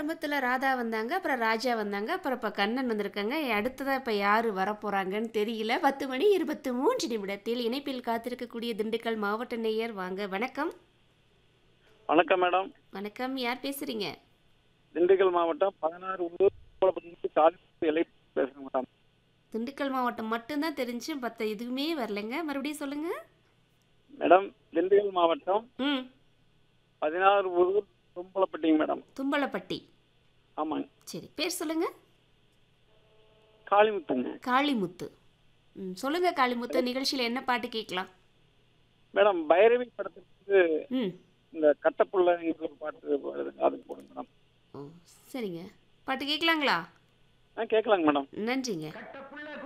ஆரம்பத்தில் ராதா வந்தாங்க அப்புறம் ராஜா வந்தாங்க அப்புறம் இப்போ கண்ணன் வந்திருக்காங்க அடுத்ததாக இப்போ யார் வரப்போகிறாங்கன்னு தெரியல பத்து மணி இருபத்தி மூன்று நிமிடத்தில் இணைப்பில் காத்திருக்கக்கூடிய திண்டுக்கல் மாவட்ட நேயர் வாங்க வணக்கம் வணக்கம் மேடம் வணக்கம் யார் பேசுகிறீங்க திண்டுக்கல் மாவட்டம் பதினாறு உள்ளூர் கோலப்பட்டி காலேஜ் எல்லை பேசுகிறேன் மேடம் திண்டுக்கல் மாவட்டம் மட்டும்தான் தெரிஞ்சு மற்ற எதுவுமே வரலைங்க மறுபடியும் சொல்லுங்கள் மேடம் திண்டுக்கல் மாவட்டம் ம் பதினாறு உள்ளூர் தும்பலப்பட்டிங்க மேடம் தும்பலப்பட்டி ஆமாங்க சரி பேர் சொல்லுங்கள் காளிமுத்துங்க காளிமுத்து ம் சொல்லுங்கள் காளிமுத்து நிகழ்ச்சியில் என்ன பாட்டு கேட்கலாம் மேடம் பைரவி படத்துக்கு ம் இந்த கட்டப்புள்ள ஒரு பாட்டு வருதுங்க அதுக்கு போடுங்க மேடம் ஓ சரிங்க பாட்டு கேட்கலாங்களா ஆ கேட்கலாங்க மேடம் நன்றிங்க கட்டப்புள்ள